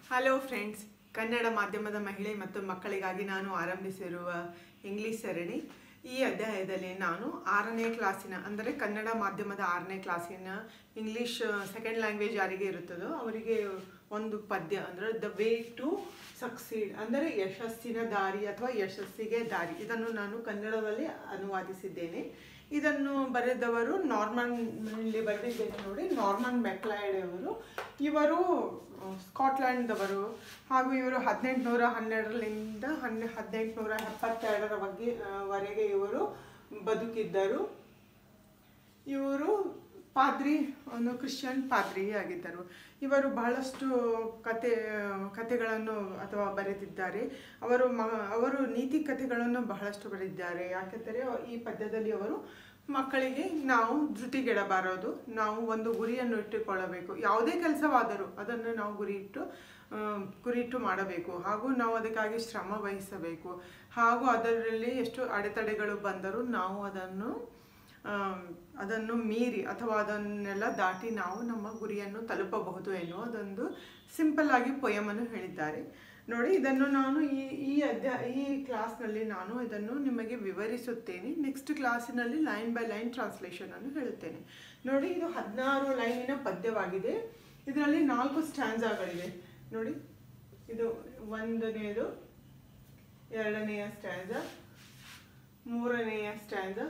hello friends Kannada ಮಾಧ್ಯಮದ ಮಹಿಳೆ ಮತ್ತು ಮಕ್ಕಳಿಗಾಗಿ ನಾನು ಆರಂಭಿಸಿರುವ ಇಂಗ್ಲಿಷ್ ಸರಣಿ ಈ ಅಧ್ಯಾಯದಲ್ಲಿ ನಾನು ಆರನೇ ಕ್ಲಾಸಿನ ಅಂದರೆ ಕನ್ನಡ ಮಾಧ್ಯಮದ ಆರನೇ ಕ್ಲಾಸಿನ ಇಂಗ್ಲಿಷ್ ಸೆಕೆಂಡ್ ಲ್ಯಾಂಗ್ವೇಜ್ ಯಾರಿಗೆ ಇರುತ್ತದೋ ಅವರಿಗೆ ಒಂದು ಪದ್ಯ ಅಂದರೆ ದ ವೇ ಟು ಸಕ್ಸೀಡ್ ಅಂದರೆ ಯಶಸ್ಸಿನ ದಾರಿ ಅಥವಾ ಯಶಸ್ಸಿಗೆ ದಾರಿ ಇದನ್ನು ನಾನು ಕನ್ನಡದಲ್ಲಿ ಅನುವಾದಿಸಿದ್ದೇನೆ ಇದನ್ನು ಬರೆದವರು ನಾರ್ಮನ್ ಇಲ್ಲಿ ಬರೆದಿದ್ದೇನೆ ನೋಡಿ ನಾರ್ಮನ್ ಮೆಕ್ಲೈಡ್ ಅವರು ಇವರು ಆ, ಸ್ಕಾಟ್ಲೆಂಡ್ದವರು ಹಾಗೂ ಇವರು ಹದಿನೆಂಟುನೂರ ಹನ್ನೆರಡರಿಂದ ಹನ್ನೆ ಹದಿನೆಂಟುನೂರ ಎಪ್ಪತ್ತೆರಡರ ಬಗ್ಗೆ ಆ, ವರೆಗೆ ಇವರು ಬದುಕಿದ್ದರು ಇವರು ಪಾದ್ರಿ ಒಂದು ಕ್ರಿಶ್ಚಿಯನ್ ಪಾದ್ರಿ ಆಗಿದ್ದರು ಇವರು ಬಹಳಷ್ಟು ಕತೆ ಕಥೆಗಳನ್ನು ಅಥವಾ ಬರೆದಿದ್ದಾರೆ ಅವರು ಮ ಅವರು ನೀತಿ ಕಥೆಗಳನ್ನು ಬಹಳಷ್ಟು ಬರೆದಿದ್ದಾರೆ ಯಾಕೆಂದರೆ ಈ ಪದ್ಯದಲ್ಲಿ ಅವರು ಮಕ್ಕಳಿಗೆ ನಾವು ಧೃತಿಗೆಡಬಾರದು ನಾವು ಒಂದು ಗುರಿಯನ್ನು ಇಟ್ಟುಕೊಳ್ಳಬೇಕು ಯಾವುದೇ ಕೆಲಸವಾದರೂ ಅದನ್ನು ನಾವು ಗುರಿ ಇಟ್ಟು ಆ, ಗುರಿ ಇಟ್ಟು ಮಾಡಬೇಕು ಹಾಗೂ ನಾವು ಅದಕ್ಕಾಗಿ ಶ್ರಮ ವಹಿಸಬೇಕು ಹಾಗೂ ಅದರಲ್ಲಿ ಎಷ್ಟು ಅಡೆತಡೆಗಳು ಬಂದರೂ ನಾವು ಅದನ್ನು ಆಮ್, ಅದನ್ನು ಮೀರಿ ಅಥವಾ ಅದನ್ನೆಲ್ಲ ದಾಟಿ ನಾವು ನಮ್ಮ ಗುರಿಯನ್ನು ತಲುಪಬಹುದು ಎನ್ನುವುದೊಂದು ಸಿಂಪಲ್ ಆಗಿ ಪೊಯಮನ್ನು ಹೇಳಿದ್ದಾರೆ ನೋಡಿ ಇದನ್ನು ನಾನು ಈ ಈ ಅಧ್ಯಾಯ ಈ ಕ್ಲಾಸ್ನಲ್ಲಿ ನಾನು ಇದನ್ನು ನಿಮಗೆ ವಿವರಿಸುತ್ತೇನೆ ನೆಕ್ಸ್ಟ್ ಕ್ಲಾಸಿನಲ್ಲಿ ಲೈನ್ ಬೈ ಲೈನ್ ಟ್ರಾನ್ಸ್ಲೇಷನ್ ಅನ್ನು ಹೇಳುತ್ತೇನೆ ನೋಡಿ ಇದು ಹದಿನಾರು ಲೈನಿನ ಪದ್ಯವಾಗಿದೆ ಇದರಲ್ಲಿ ನಾಲ್ಕು ಸ್ಟ್ಯಾನ್ಸಾಗಳಿವೆ ನೋಡಿ ಇದು ಒಂದನೆಯದು ಎರಡನೆಯ ಸ್ಟ್ಯಾನ್ಸ ಮೂರನೆಯ ಸ್ಟ್ಯಾನ್ಸ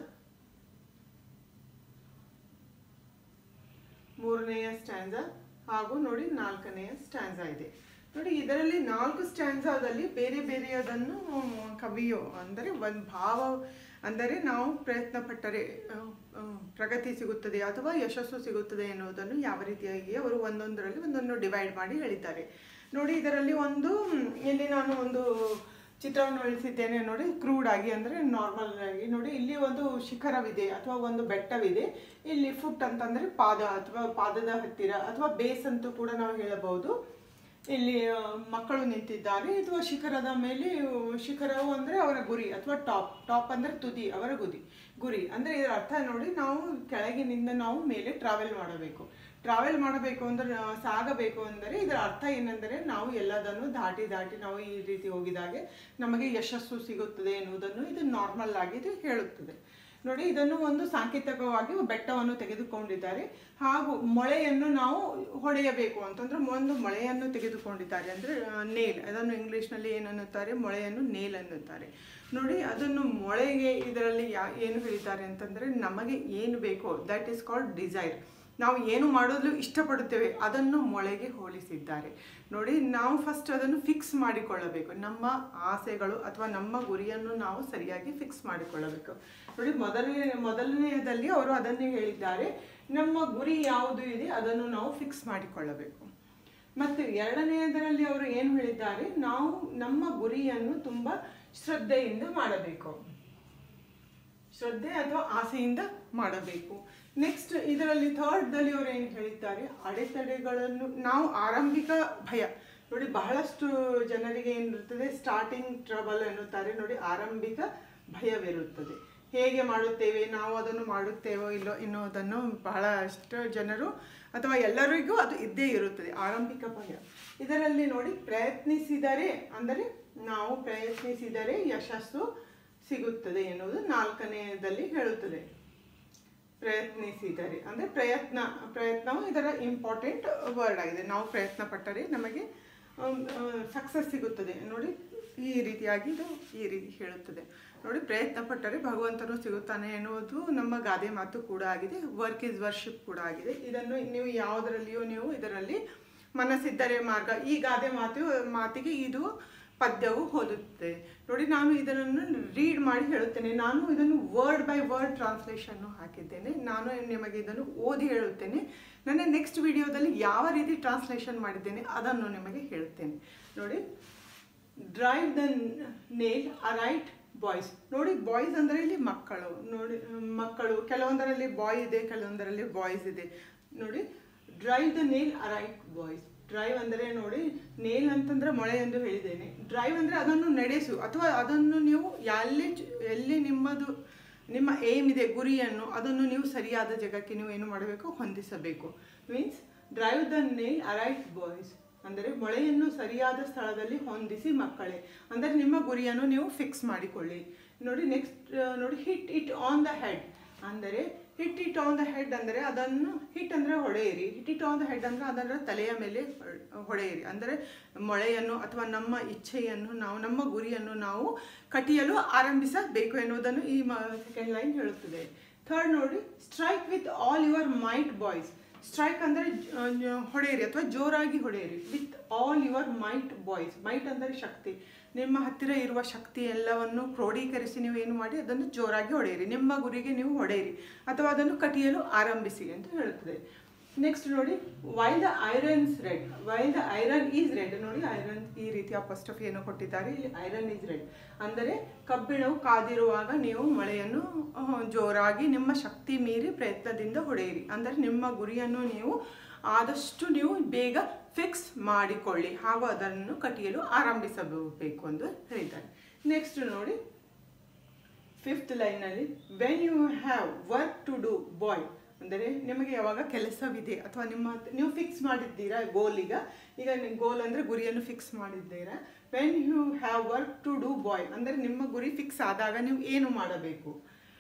ಮೂರನೆಯ ಸ್ಟ್ಯಾನ್ಸ ಹಾಗೂ ನೋಡಿ ನಾಲ್ಕನೆಯ ಸ್ಟ್ಯಾನ್ಸ ಇದೆ ನೋಡಿ ಇದರಲ್ಲಿ ನಾಲ್ಕು ಸ್ಟ್ಯಾನ್ಸಾದಲ್ಲಿ ಬೇರೆ ಬೇರೆಯದನ್ನು ಮ್, ಕವಿಯೋ ಅಂದರೆ ಒಂದು ಭಾವ ಅಂದರೆ ನಾವು ಪ್ರಯತ್ನ ಪಟ್ಟರೆ ಆ, ಆ, ಪ್ರಗತಿ ಸಿಗುತ್ತದೆ ಅಥವಾ ಯಶಸ್ಸು ಸಿಗುತ್ತದೆ ಎನ್ನುವುದನ್ನು ಯಾವ ರೀತಿಯಾಗಿ ಅವರು ಒಂದೊಂದರಲ್ಲಿ ಒಂದೊಂದು ಡಿವೈಡ್ ಮಾಡಿ ಹೇಳಿದ್ದಾರೆ ನೋಡಿ ಇದರಲ್ಲಿ ಒಂದು ಮ್, ಇಲ್ಲಿ ನಾನು ಒಂದು ಚಿತ್ರವನ್ನು ಇಳಿಸಿದ್ದೇನೆ ನೋಡಿ ಕ್ರೂಡ್ ಆಗಿ ಅಂದರೆ ನಾರ್ಮಲ್ ಆಗಿ ನೋಡಿ ಇಲ್ಲಿ ಒಂದು ಶಿಖರವಿದೆ ಅಥವಾ ಒಂದು ಬೆಟ್ಟವಿದೆ ಇಲ್ಲಿ ಫುಟ್ ಅಂತಂದರೆ ಪಾದ ಅಥವಾ ಪಾದದ ಹತ್ತಿರ ಅಥವಾ ಬೇಸ್ ಅಂತೂ ಕೂಡ ನಾವು ಹೇಳಬಹುದು ಇಲ್ಲಿ ಆ, ಮಕ್ಕಳು ನಿಂತಿದ್ದಾರೆ ಅಥವಾ ಶಿಖರದ ಮೇಲೆ ಆ, ಶಿಖರವು ಅಂದರೆ ಅವರ ಗುರಿ ಅಥವಾ ಟಾಪ್ ಟಾಪ್ ಅಂದರೆ ತುದಿ ಅವರ ಗುದಿ ಗುರಿ ಅಂದರೆ ಇದರ ಅರ್ಥ ನೋಡಿ ನಾವು ಕೆಳಗಿನಿಂದ ನಾವು ಮೇಲೆ ಟ್ರಾವೆಲ್ ಮಾಡಬೇಕು ಟ್ರಾವೆಲ್ ಮಾಡಬೇಕು ಅಂದರೆ ಆ, ಸಾಗಬೇಕು ಅಂದರೆ ಇದರ ಅರ್ಥ ಏನೆಂದರೆ ನಾವು ಎಲ್ಲದನ್ನು ದಾಟಿ ದಾಟಿ ನಾವು ಈ ರೀತಿ ಹೋಗಿದಾಗೆ ನಮಗೆ ಯಶಸ್ಸು ಸಿಗುತ್ತದೆ ಎನ್ನುವುದನ್ನು ಇದು ನಾರ್ಮಲ್ ಆಗಿ ಇದು ಹೇಳುತ್ತದೆ ನೋಡಿ ಇದನ್ನು ಒಂದು ಸಾಂಕೇತಿಕವಾಗಿ ಬೆಟ್ಟವನ್ನು ತೆಗೆದುಕೊಂಡಿದ್ದಾರೆ ಹಾಗೂ ಮೊಳೆಯನ್ನು ನಾವು ಹೊಡೆಯಬೇಕು ಅಂತಂದ್ರೆ ಒಂದು ಮೊಳೆಯನ್ನು ತೆಗೆದುಕೊಂಡಿದ್ದಾರೆ ಅಂದರೆ ನೇಲ್ ಅದನ್ನು ಇಂಗ್ಲೀಷ್ನಲ್ಲಿ ಏನನ್ನುತ್ತಾರೆ ಮೊಳೆಯನ್ನು ನೇಲ್ ಅನ್ನುತ್ತಾರೆ ನೋಡಿ ಅದನ್ನು ಮೊಳೆಗೆ ಇದರಲ್ಲಿ ಯಾ ಏನು ಹೇಳಿದ್ದಾರೆ ಅಂತಂದರೆ ನಮಗೆ ಏನು ಬೇಕೋ ದಟ್ ಈಸ್ ಕಾಲ್ಡ್ ಡಿಸೈರ್ ನಾವು ಏನು ಮಾಡಲು ಇಷ್ಟಪಡುತ್ತೇವೆ ಅದನ್ನು ಮೊಳೆಗೆ ಹೋಲಿಸಿದ್ದಾರೆ ನೋಡಿ ನಾವು ಫಸ್ಟ್ ಅದನ್ನು ಫಿಕ್ಸ್ ಮಾಡಿಕೊಳ್ಳಬೇಕು ನಮ್ಮ ಆಸೆಗಳು ಅಥವಾ ನಮ್ಮ ಗುರಿಯನ್ನು ನಾವು ಸರಿಯಾಗಿ ಫಿಕ್ಸ್ ಮಾಡಿಕೊಳ್ಳಬೇಕು ನೋಡಿ ಮೊದಲನೇ ಮೊದಲನೆಯದಲ್ಲಿ ಅವರು ಅದನ್ನೇ ಹೇಳಿದ್ದಾರೆ ನಮ್ಮ ಗುರಿ ಯಾವುದು ಇದೆ ಅದನ್ನು ನಾವು ಫಿಕ್ಸ್ ಮಾಡಿಕೊಳ್ಳಬೇಕು ಮತ್ತು ಎರಡನೆಯದರಲ್ಲಿ ಅವರು ಏನು ಹೇಳಿದ್ದಾರೆ ನಾವು ನಮ್ಮ ಗುರಿಯನ್ನು ತುಂಬ ಶ್ರದ್ಧೆಯಿಂದ ಮಾಡಬೇಕು ಶ್ರದ್ಧೆ ಅಥವಾ ಆಸೆಯಿಂದ ಮಾಡಬೇಕು ನೆಕ್ಸ್ಟ್ ಇದರಲ್ಲಿ ಥರ್ಡ್ದಲ್ಲಿ ಅವರು ಏನು ಹೇಳಿದ್ದಾರೆ ಅಡೆತಡೆಗಳನ್ನು ನಾವು ಆರಂಭಿಕ ಭಯ ನೋಡಿ ಬಹಳಷ್ಟು ಜನರಿಗೆ ಏನಿರುತ್ತದೆ ಸ್ಟಾರ್ಟಿಂಗ್ ಟ್ರಬಲ್ ಎನ್ನುತ್ತಾರೆ ನೋಡಿ ಆರಂಭಿಕ ಭಯವಿರುತ್ತದೆ ಹೇಗೆ ಮಾಡುತ್ತೇವೆ ನಾವು ಅದನ್ನು ಮಾಡುತ್ತೇವೋ ಇಲ್ಲೋ ಎನ್ನುವುದನ್ನು ಬಹಳಷ್ಟು ಜನರು ಅಥವಾ ಎಲ್ಲರಿಗೂ ಅದು ಇದ್ದೇ ಇರುತ್ತದೆ ಆರಂಭಿಕ ಭಯ ಇದರಲ್ಲಿ ನೋಡಿ ಪ್ರಯತ್ನಿಸಿದರೆ ಅಂದರೆ ನಾವು ಪ್ರಯತ್ನಿಸಿದರೆ ಯಶಸ್ಸು ಸಿಗುತ್ತದೆ ಎನ್ನುವುದು ನಾಲ್ಕನೆಯದಲ್ಲಿ ಹೇಳುತ್ತದೆ ಪ್ರಯತ್ನಿಸಿದರೆ ಅಂದರೆ ಪ್ರಯತ್ನ ಪ್ರಯತ್ನವು ಇದರ ಇಂಪಾರ್ಟೆಂಟ್ ವರ್ಡ್ ಆಗಿದೆ ನಾವು ಪ್ರಯತ್ನ ಪಟ್ಟರೆ ನಮಗೆ ಸಕ್ಸಸ್ ಸಿಗುತ್ತದೆ ನೋಡಿ ಈ ರೀತಿಯಾಗಿ ಇದು ಈ ರೀತಿ ಹೇಳುತ್ತದೆ ನೋಡಿ ಪ್ರಯತ್ನ ಪಟ್ಟರೆ ಭಗವಂತನು ಸಿಗುತ್ತಾನೆ ಎನ್ನುವುದು ನಮ್ಮ ಗಾದೆ ಮಾತು ಕೂಡ ಆಗಿದೆ ವರ್ಕ್ ಇಸ್ ವರ್ಷಿಪ್ ಕೂಡ ಆಗಿದೆ ಇದನ್ನು ನೀವು ಯಾವುದರಲ್ಲಿಯೂ ನೀವು ಇದರಲ್ಲಿ ಮನಸ್ಸಿದ್ದರೆ ಮಾರ್ಗ ಈ ಗಾದೆ ಮಾತು ಮಾತಿಗೆ ಇದು ಪದ್ಯವು ಹೋಲುತ್ತದೆ ನೋಡಿ ನಾನು ಇದನ್ನು ರೀಡ್ ಮಾಡಿ ಹೇಳುತ್ತೇನೆ ನಾನು ಇದನ್ನು ವರ್ಡ್ ಬೈ ವರ್ಡ್ ಟ್ರಾನ್ಸ್ಲೇಷನ್ನು ಹಾಕಿದ್ದೇನೆ ನಾನು ನಿಮಗೆ ಇದನ್ನು ಓದಿ ಹೇಳುತ್ತೇನೆ ನನ್ನ ನೆಕ್ಸ್ಟ್ ವಿಡಿಯೋದಲ್ಲಿ ಯಾವ ರೀತಿ ಟ್ರಾನ್ಸ್ಲೇಷನ್ ಮಾಡಿದ್ದೇನೆ ಅದನ್ನು ನಿಮಗೆ ಹೇಳುತ್ತೇನೆ ನೋಡಿ drive the nail aright boys ನೋಡಿ ಬಾಯ್ಸ್ ಅಂದರೆ ಇಲ್ಲಿ ಮಕ್ಕಳು ನೋಡಿ ಮಕ್ಕಳು ಕೆಲವೊಂದರಲ್ಲಿ ಬಾಯ್ ಇದೆ ಕೆಲವೊಂದರಲ್ಲಿ ಬಾಯ್ಸ್ ಇದೆ ನೋಡಿ drive the nail aright boys drive ಅಂದರೆ ನೋಡಿ ನೇಲ್ ಅಂತಂದ್ರೆ ಮೊಳೆ ಎಂದು ಹೇಳಿದ್ದೇನೆ ಡ್ರೈವ್ ಅಂದರೆ ಅದನ್ನು ನಡೆಸು ಅಥವಾ ಅದನ್ನು ನೀವು ಎಲ್ಲಿ ಎಲ್ಲಿ ನಿಮ್ಮದು ನಿಮ್ಮ ಏಮ್ ಇದೆ ಗುರಿಯನ್ನು ಅದನ್ನು ನೀವು ಸರಿಯಾದ ಜಾಗಕ್ಕೆ ನೀವು ಏನು ಮಾಡಬೇಕು ಹೊಂದಿಸಬೇಕು means drive the nail aright boys ಅಂದರೆ ಮೊಳೆಯನ್ನು ಸರಿಯಾದ ಸ್ಥಳದಲ್ಲಿ ಹೊಂದಿಸಿ ಮಕ್ಕಳೇ ಅಂದರೆ ನಿಮ್ಮ ಗುರಿಯನ್ನು ನೀವು ಫಿಕ್ಸ್ ಮಾಡಿಕೊಳ್ಳಿ ನೋಡಿ ನೆಕ್ಸ್ಟ್ ನೋಡಿ hit it on the head ಅಂದರೆ hit it on the head ಅಂದರೆ ಅದನ್ನು ಹಿಟ್ ಅಂದರೆ ಹೊಡೆಯಿರಿ hit it on the head ಅಂದರೆ ಅದರ ತಲೆಯ ಮೇಲೆ ಹೊಡೆಯಿರಿ ಅಂದರೆ ಮೊಳೆಯನ್ನು ಅಥವಾ ನಮ್ಮ ಇಚ್ಛೆಯನ್ನು ನಾವು ನಮ್ಮ ಗುರಿಯನ್ನು ನಾವು ಕಟ್ಟಿಯಲು ಆರಂಭಿಸಬೇಕು ಎನ್ನುವುದನ್ನು ಈ ಸೆಕೆಂಡ್ ಲೈನ್ ಹೇಳುತ್ತದೆ ಥರ್ಡ್ ನೋಡಿ strike with all your might boys strike ಅಂದರೆ ಹೊಡೆಯಿರಿ ಅಥವಾ ಜೋರಾಗಿ ಹೊಡೆಯಿರಿ with all your might boys might ಅಂದರೆ ಶಕ್ತಿ ನಿಮ್ಮ ಹತ್ತಿರ ಇರುವ ಶಕ್ತಿ ಎಲ್ಲವನ್ನು ಕ್ರೋಢೀಕರಿಸಿ ನೀವು ಏನು ಮಾಡಿ ಅದನ್ನು ಜೋರಾಗಿ ಹೊಡೆಯಿರಿ ನಿಮ್ಮ ಗುರಿಗೆ ನೀವು ಹೊಡೆಯಿರಿ ಅಥವಾ ಅದನ್ನು ಕಟಿಯಲು ಆರಂಭಿಸಿ ಅಂತ ಹೇಳುತ್ತದೆ ನೆಕ್ಸ್ಟ್ ನೋಡಿ while the irons red while the iron is red ನೋಡಿ ಐರನ್ ಈ ರೀತಿ ಅಪಸ್ಟಫ್ ಏನು ಕೊಟ್ಟಿದ್ದಾರೆ ಇಲ್ಲಿ ಐರನ್ ಈಸ್ ರೆಡ್ ಅಂದರೆ ಕಬ್ಬಿಣವು ಕಾದಿರುವಾಗ ನೀವು ಮಳೆಯನ್ನು ಅಹ್, ಜೋರಾಗಿ ನಿಮ್ಮ ಶಕ್ತಿ ಮೀರಿ ಪ್ರಯತ್ನದಿಂದ ಹೊಡೆಯಿರಿ ಅಂದರೆ ನಿಮ್ಮ ಗುರಿಯನ್ನು ನೀವು ಆದಷ್ಟು ನೀವು ಬೇಗ ಫಿಕ್ಸ್ ಮಾಡಿಕೊಳ್ಳಿ ಹಾಗೂ ಅದನ್ನು ಕಟ್ಟಿಯಲು ಆರಂಭಿಸಬೇಕು ಎಂದು ಹೇಳಿದ್ದಾರೆ ನೆಕ್ಸ್ಟ್ ನೋಡಿ ಫಿಫ್ತ್ ಲೈನಲ್ಲಿ when you have work to do boy ಅಂದರೆ ನಿಮಗೆ ಯಾವಾಗ ಕೆಲಸವಿದೆ ಅಥವಾ ನಿಮ್ಮ ಹತ್ರ- ನೀವು ಫಿಕ್ಸ್ ಮಾಡಿದ್ದೀರಾ ಗೋಲ್ ಈಗ ಈಗ ಗೋಲ್ ಅಂದರೆ ಗುರಿಯನ್ನು ಫಿಕ್ಸ್ ಮಾಡಿದ್ದೀರಾ when you have work to do boy ಅಂದರೆ ನಿಮ್ಮ ಗುರಿ ಫಿಕ್ಸ್ ಆದಾಗ ನೀವು ಏನು ಮಾಡಬೇಕು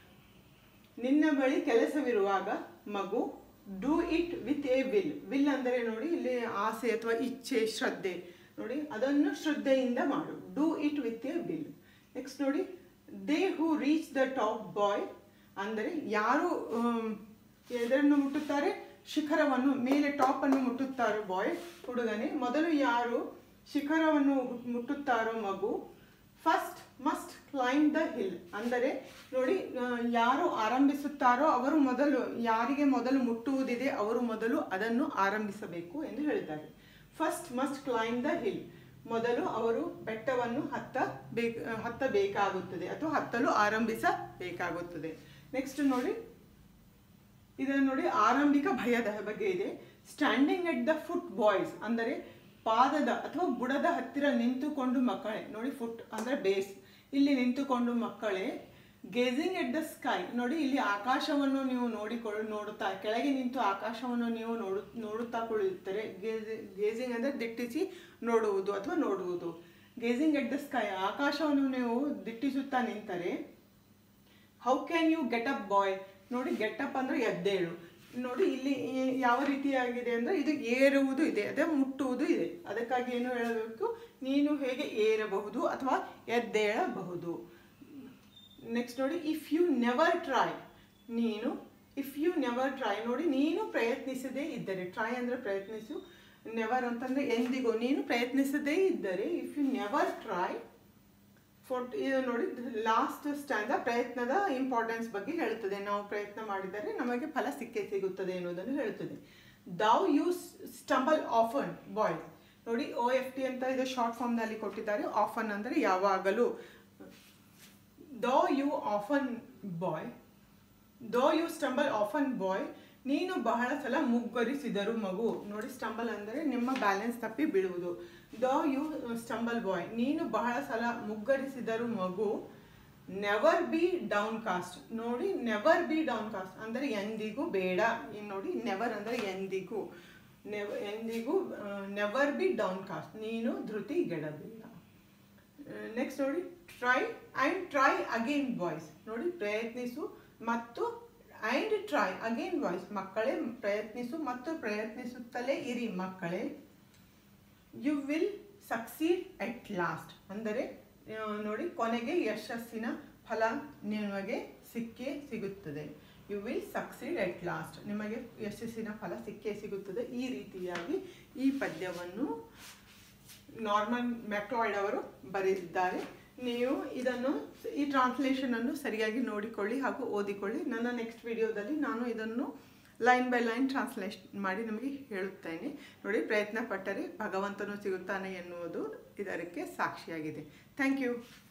ನಿನ್ನ ಬಳಿ ಕೆಲಸವಿರುವಾಗ ಮಗು do it with a will will ಅಂದರೆ ನೋಡಿ ಇಲ್ಲಿ ಆಸೆ ಅಥವಾ ಇಚ್ಛೆ ಶ್ರದ್ಧೆ ನೋಡಿ ಅದನ್ನು ಶ್ರದ್ಧೆಯಿಂದ ಮಾಡು do it with a will next ನೋಡಿ they who reach the top boy ಅಂದರೆ ಯಾರು ಆಮ್, ಎದರನ್ನು ಮುಟ್ಟುತ್ತಾರೆ ಶಿಖರವನ್ನು ಮೇಲೆ ಟಾಪ್ ಅನ್ನು ಮುಟ್ಟುತ್ತಾರೋ ಬಾಯ್ ಹುಡುಗನೇ ಮೊದಲು ಯಾರು ಶಿಖರವನ್ನು ಮುಟ್ಟುತ್ತಾರೋ ಮಗು first must climb the hill ಅಂದರೆ ನೋಡಿ ಆ, ಯಾರು ಆರಂಭಿಸುತ್ತಾರೋ ಅವರು ಮೊದಲು ಯಾರಿಗೆ ಮೊದಲು ಮುಟ್ಟುವುದಿದೆ ಅವರು ಮೊದಲು ಅದನ್ನು ಆರಂಭಿಸಬೇಕು ಎಂದು ಹೇಳಿದ್ದಾರೆ first must climb the hill ಮೊದಲು ಅವರು ಬೆಟ್ಟವನ್ನು ಹತ್ತ ಬೇಕ ಹತ್ತಬೇಕಾಗುತ್ತದೆ ಅಥವಾ ಹತ್ತಲು ಆರಂಭಿಸಬೇಕಾಗುತ್ತದೆ ನೆಕ್ಸ್ಟ್ ನೋಡಿ ಇದನ್ನು ನೋಡಿ ಆರಂಭಿಕ ಭಯದ ಬಗ್ಗೆ ಇದೆ standing at the foot boys ಅಂದರೆ ಪಾದದ ಅಥವಾ ಬುಡದ ಹತ್ತಿರ ನಿಂತುಕೊಂಡು ಮಕ್ಕಳೇ ನೋಡಿ ಫುಟ್ ಅಂದರೆ ಬೇಸ್ ಇಲ್ಲಿ ನಿಂತುಕೊಂಡು ಮಕ್ಕಳೇ ಗೇಜಿಂಗ್ ಎಟ್ ದ ಸ್ಕೈ ನೋಡಿ ಇಲ್ಲಿ ಆಕಾಶವನ್ನು ನೀವು ನೋಡಿಕೊಳ್ಳು ನೋಡುತ್ತಾ ಕೆಳಗೆ ನಿಂತು ಆಕಾಶವನ್ನು ನೀವು ನೋಡು ನೋಡುತ್ತಾ ಕುಳಿಯುತ್ತಾರೆ ಗೇಜಿಂಗ್ ಅಂದರೆ ದಿಟ್ಟಿಸಿ ನೋಡುವುದು ಅಥವಾ ನೋಡುವುದು ಗೇಜಿಂಗ್ ಎಟ್ ದ ಸ್ಕೈ ಆಕಾಶವನ್ನು ನೀವು ದಿಟ್ಟಿಸುತ್ತಾ ನಿಂತರೆ how can you get up boy ನೋಡಿ ಗೆಟ್ ಅಪ್ ಅಂದರೆ ಎದ್ದೇಳು ನೋಡಿ ಇಲ್ಲಿ ಈ- ಯಾವ ರೀತಿಯಾಗಿದೆ ಅಂದರೆ ಇದು ಏರುವುದು ಇದೆ ಅದೇ ಮುಟ್ಟುವುದು ಇದೆ ಅದಕ್ಕಾಗಿ ಏನು ಹೇಳಬೇಕು ನೀನು ಹೇಗೆ ಏರಬಹುದು ಅಥವಾ ಎದ್ದೇಳಬಹುದು ನೆಕ್ಸ್ಟ್ ನೋಡಿ ಇಫ್ ಯು ನೆವರ್ ಟ್ರೈ ನೀನು ಇಫ್ ಯು ನೆವರ್ ಟ್ರೈ ನೋಡಿ ನೀನು ಪ್ರಯತ್ನಿಸದೇ ಇದ್ದರೆ ಟ್ರೈ ಅಂದರೆ ಪ್ರಯತ್ನಿಸು ನೆವರ್ ಅಂತಂದರೆ ಎಂದಿಗೂ ನೀನು ಪ್ರಯತ್ನಿಸದೇ ಇದ್ದರೆ ಇಫ್ ಯು ನೆವರ್ ಟ್ರೈ ಫೋಟ್ ಇದು ನೋಡಿ ಲಾಸ್ಟ್ ಸ್ಟ್ಯಾಂಡ ಪ್ರಯತ್ನದ ಇಂಪಾರ್ಟೆನ್ಸ್ ಬಗ್ಗೆ ಹೇಳುತ್ತದೆ ನಾವು ಪ್ರಯತ್ನ ಮಾಡಿದರೆ ನಮಗೆ ಫಲ ಸಿಕ್ಕೇ ಸಿಗುತ್ತದೆ ಎನ್ನುವುದನ್ನು ಹೇಳುತ್ತದೆ though you stumble often boy ನೋಡಿ ಓ ಎಫ್ ಟಿ ಅಂತ ಇದು ಶಾರ್ಟ್ ಫಾರ್ಮ್ನಲ್ಲಿ ಕೊಟ್ಟಿದ್ದಾರೆ ಆಫನ್ ಅಂದರೆ ಯಾವಾಗಲೂ though you often bye though you stumble often ಬಾಯ್ ನೀನು ಬಹಳ ಸಲ ಮುಗ್ಗರಿಸಿದರು ಮಗು ನೋಡಿ ಸ್ಟಂಬಲ್ ಅಂದರೆ ನಿಮ್ಮ ಬ್ಯಾಲೆನ್ಸ್ ತಪ್ಪಿ ಬೀಳುವುದು ದೋ ಯು ಸ್ಟಂಬಲ್ ಬಾಯ್ ನೀನು ಬಹಳ ಸಲ ಮುಗ್ಗರಿಸಿದರು ಮಗು ನೆವರ್ ಬಿ ಡೌನ್ ಕಾಸ್ಟ್ ನೋಡಿ ನೆವರ್ ಬಿ ಡೌನ್ ಕಾಸ್ಟ್ ಅಂದರೆ ಎಂದಿಗೂ ಬೇಡ ಇನ್ನು ನೋಡಿ ನೆವರ್ ಅಂದರೆ ಎಂದಿಗೂ ನೆವ ಎಂದಿಗೂ ನೆವರ್ ಬಿ ಡೌನ್ ಕಾಸ್ಟ್ ನೀನು ಧೃತಿಗೆಡಬೇಡ ನೆಕ್ಸ್ಟ್ ನೋಡಿ try and try again boys ನೋಡಿ ಪ್ರಯತ್ನಿಸು ಮತ್ತು ಆ್ಯಂಡ್ ಟ್ರೈ ಅಗೇನ್ ಬಾಯ್ಸ್ ಮಕ್ಕಳೇ ಪ್ರಯತ್ನಿಸು ಮತ್ತು ಪ್ರಯತ್ನಿಸುತ್ತಲೇ ಇರಿ ಮಕ್ಕಳೇ you will succeed at last ಅಂದರೆ ಆ, ನೋಡಿ ಕೊನೆಗೆ ಯಶಸ್ಸಿನ ಫಲ ನಿಮಗೆ ಸಿಕ್ಕೇ ಸಿಗುತ್ತದೆ you will succeed at last ನಿಮಗೆ ಯಶಸ್ಸಿನ ಫಲ ಸಿಕ್ಕೇ ಸಿಗುತ್ತದೆ ಈ ರೀತಿಯಾಗಿ ಈ ಪದ್ಯವನ್ನು ನಾರ್ಮನ್ ಮ್ಯಾಕ್ಲಾಯ್ಡ್ ಅವರು ಬರೆದಿದ್ದಾರೆ ನೀವು ಇದನ್ನು ಈ ಟ್ರಾನ್ಸ್ಲೇಷನನ್ನು ಸರಿಯಾಗಿ ನೋಡಿಕೊಳ್ಳಿ ಹಾಗೂ ಓದಿಕೊಳ್ಳಿ ನನ್ನ ನೆಕ್ಸ್ಟ್ ವಿಡಿಯೋದಲ್ಲಿ ನಾನು ಇದನ್ನು ಲೈನ್ ಬೈ ಲೈನ್ ಟ್ರಾನ್ಸ್ಲೇಷನ್ ಮಾಡಿ ನಿಮಗೆ ಹೇಳುತ್ತೇನೆ ನೋಡಿ ಪ್ರಯತ್ನ ಪಟ್ಟರೆ ಭಗವಂತನು ಸಿಗುತ್ತಾನೆ ಎನ್ನುವುದು ಇದಕ್ಕೆ ಸಾಕ್ಷಿಯಾಗಿದೆ ಥ್ಯಾಂಕ್ ಯು